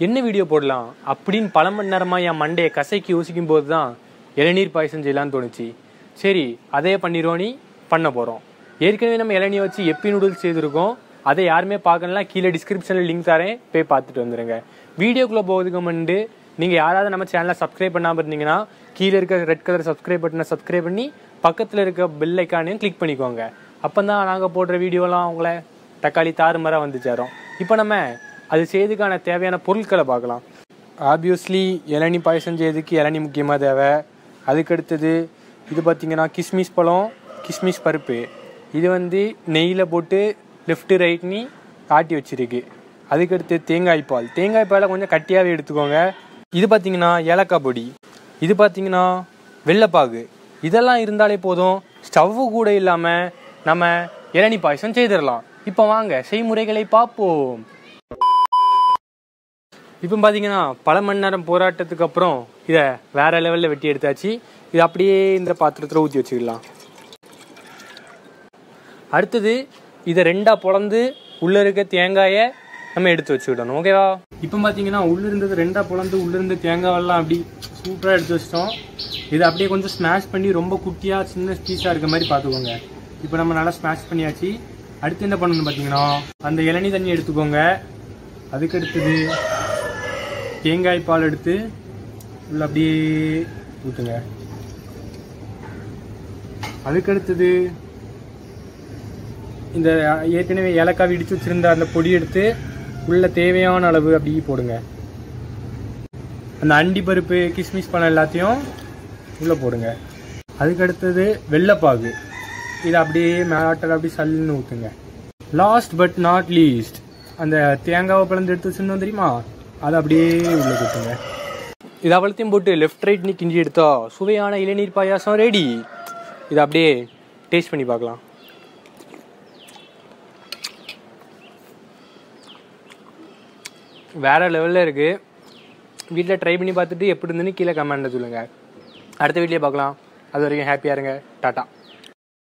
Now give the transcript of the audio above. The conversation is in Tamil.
என்ன வீடியோ போடலாம் அப்படின்னு பல மணி நேரமாக என் மண்டையை கசைக்கு யோசிக்கும் போது தான் இளநீர் பாயசம் செய்யலாம்னு தோணுச்சு சரி அதே பண்ணிடுவோனி பண்ண போகிறோம் ஏற்கனவே நம்ம இளநியை வச்சு எப்பி நூடுல்ஸ் செய்திருக்கோம் அதை யாருமே பார்க்கலாம் கீழே டிஸ்கிரிப்ஷனில் லிங்க் தரேன் போய் பார்த்துட்டு வந்துடுங்க வீடியோக்குள்ளே போகிறதுக்கு முன்னாடி நீங்கள் யாராவது நம்ம சேனலை சப்ஸ்கிரைப் பண்ணாமல் இருந்தீங்கன்னா கீழே இருக்க ரெட் கலர் சப்ஸ்கிரைப் பட்டனை சப்ஸ்கிரைப் பண்ணி பக்கத்தில் இருக்க பெல் ஐக்கானையும் கிளிக் பண்ணிக்கோங்க அப்போ தான் நாங்கள் போடுற வீடியோலாம் உங்களை தக்காளி தாறுமாறாக வந்து சேரும் இப்போ நம்ம அது செய்யறதுக்கான தேவையான பொருட்களை பார்க்கலாம் ஆப்வியஸ்லி இளநி பாயசம் செய்யறதுக்கு இளநி முக்கியமாக தேவை அதுக்கடுத்தது இது பார்த்தீங்கன்னா கிஸ்மிஸ் பழம் கிஸ்மிஸ் பருப்பு இது வந்து நெய்யில் போட்டு லெஃப்ட்டு ரைட்னி ஆட்டி வச்சிருக்கு அதுக்கடுத்து தேங்காய் பால் தேங்காய் பாலை கொஞ்சம் கட்டியாகவே எடுத்துக்கோங்க இது பார்த்தீங்கன்னா ஏலக்காய் பொடி இது பார்த்தீங்கன்னா வெள்ளைப்பாகு இதெல்லாம் இருந்தாலே போதும் ஸ்டவ்வு கூட இல்லாமல் நம்ம இளநி பாயசம் செய்திடலாம் இப்போ வாங்க செய்முறைகளை பார்ப்போம் இப்போ பார்த்தீங்கன்னா பல மணி நேரம் போராட்டத்துக்கு அப்புறம் இதை வேற லெவலில் வெட்டி எடுத்தாச்சு இது அப்படியே இந்த பாத்திரத்தில் ஊற்றி வச்சுக்கலாம் அடுத்தது இதை ரெண்டாக பொளந்து உள்ளே இருக்க தேங்காயை நம்ம எடுத்து வச்சுக்கிடணும் ஓகேவா இப்போ பார்த்தீங்கன்னா உள்ளே இருந்தது ரெண்டாக பொளந்து உள்ளே இருந்த தேங்காவெல்லாம் அப்படி சூப்பராக எடுத்து வச்சிட்டோம் இதை அப்படியே கொஞ்சம் ஸ்மாஷ் பண்ணி ரொம்ப குட்டியாக சின்ன பீஸாக இருக்க மாதிரி பார்த்துக்கோங்க இப்போ நம்ம நல்லா ஸ்மாஷ் பண்ணியாச்சு அடுத்து என்ன பண்ணணும் பார்த்தீங்கன்னா அந்த இளநீ தண்ணி எடுத்துக்கோங்க அதுக்கு அடுத்தது தேங்காய் பால் எடுத்து உள்ள அப்படியே ஊற்றுங்க அதுக்கடுத்தது இந்த ஏற்கனவே ஏலக்காய் இடிச்சு வச்சிருந்த அந்த பொடி எடுத்து உள்ள தேவையான அளவு அப்படியே போடுங்க அந்த அண்டி பருப்பு கிஸ்மிஸ் பழம் எல்லாத்தையும் உள்ளே போடுங்க அதுக்கடுத்தது வெள்ளைப்பாகு இதை அப்படியே மேலாட்டில் அப்படியே சல்லுன்னு ஊற்றுங்க லாஸ்ட் பட் நாட் லீஸ்ட் அந்த தேங்காவை பிளந்து எடுத்து வச்சிருந்தோம் தெரியுமா அதை அப்படியே உள்ளே கொடுத்துங்க இது அவ்வளோத்தையும் போட்டு லெஃப்ட் ரைட் நீ கிஞ்சி எடுத்தா சுவையான இளநீர் பாயாசம் ரெடி இதை அப்படியே டேஸ்ட் பண்ணி பார்க்கலாம் வேற லெவலில் இருக்குது வீட்டில் ட்ரை பண்ணி பார்த்துட்டு எப்படி இருந்துன்னு கீழே கமெண்ட்டில் சொல்லுங்கள் அடுத்த வீட்லேயே பார்க்கலாம் அது வரைக்கும் ஹாப்பியாக இருங்க டாட்டா